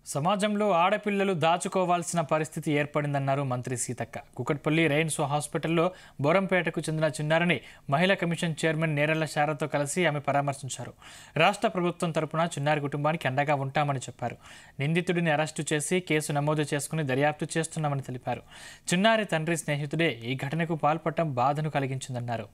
సమాజంలో ఆడపిల్లలు దాచుకోవాల్సిన పరిస్థితి ఏర్పడిందన్నారు మంత్రి సీతక్క కుకట్పల్లి రైన్స్ హాస్పిటల్లో బోరంపేటకు చెందిన చిన్నారిని మహిళా కమిషన్ చైర్మన్ నేరళ్ల శారతో కలిసి ఆమె పరామర్శించారు రాష్ట్ర ప్రభుత్వం తరపున చిన్నారి కుటుంబానికి అండగా ఉంటామని చెప్పారు నిందితుడిని అరెస్టు చేసి కేసు నమోదు చేసుకుని దర్యాప్తు చేస్తున్నామని తెలిపారు చిన్నారి తండ్రి స్నేహితుడే ఈ ఘటనకు పాల్పడటం బాధను కలిగించిందన్నారు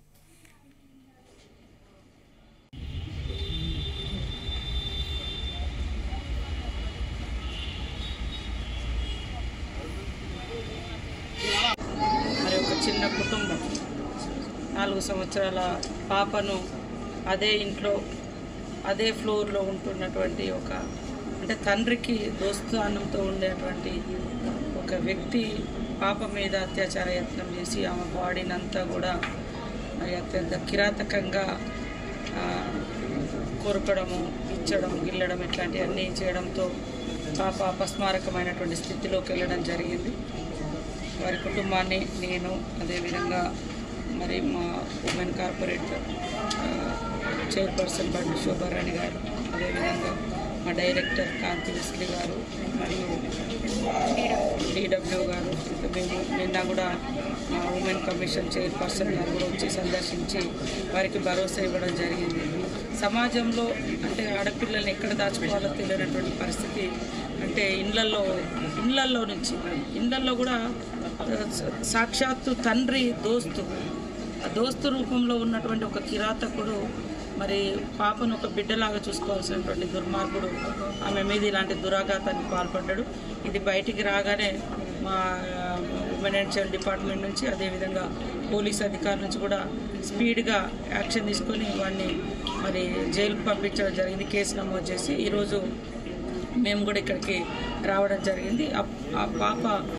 మరి ఒక చిన్న కుటుంబం నాలుగు సంవత్సరాల పాపను అదే ఇంట్లో అదే ఫ్లోర్లో ఉంటున్నటువంటి ఒక అంటే తండ్రికి దోస్తానంతో ఉండేటువంటి ఒక వ్యక్తి పాప మీద అత్యాచార యత్నం చేసి ఆమె బాడీని అంతా కూడా మరి అత్యంత కిరాతకంగా ఆ, కొరకడము ఇచ్చడం గిల్లడం ఇట్లాంటివన్నీ చేయడంతో పాప అపస్మారకమైనటువంటి స్థితిలోకి వెళ్ళడం జరిగింది వారి కుటుంబాన్ని నేను అదేవిధంగా మరి మా ఉమెన్ కార్పొరేట్ ఆ, చైర్పర్సన్ బండి శోభారాణి గారు అదేవిధంగా మా డైరెక్టర్ కాంతి విస్లీ గారు మరియు డిడబ్ల్యూ గారు ఇంకా మేము నిన్న కూడా మా ఉమెన్ కమిషన్ చైర్పర్సన్ గారు కూడా వచ్చి సందర్శించి వారికి భరోసా ఇవ్వడం జరిగింది సమాజంలో అంటే ఆడపిల్లల్ని ఎక్కడ దాచుకోవాలో తెలియనటువంటి పరిస్థితి అంటే ఇళ్ళల్లో ఇళ్ళల్లో నుంచి ఇళ్ళల్లో కూడా ఆ, సా- సాక్షాత్తు తండ్రి దోస్తు ఆ దోస్తు రూపంలో ఉన్నటువంటి ఒక కిరాతకుడు మరి పాపను ఒక బిడ్డలాగా చూసుకోవాల్సినటువంటి దుర్మార్గుడు ఆమె మీద ఇలాంటి దురాఘాతానికి పాల్పడ్డాడు ఇది బయటికి రాగానే మా ఉమెన్ అండ్ చైల్డ్ డిపార్ట్మెంట్ నుంచి అదేవిధంగా పోలీస్ అధికారుల నుంచి కూడా స్పీడ్గా యాక్షన్ తీసుకొని వాడిని మరి జైలుకు పంపించడం జరిగింది కేసు నమోదు చేసి ఈరోజు మేము కూడా ఇక్కడికి రావడం జరిగింది ఆ- ఆ పాప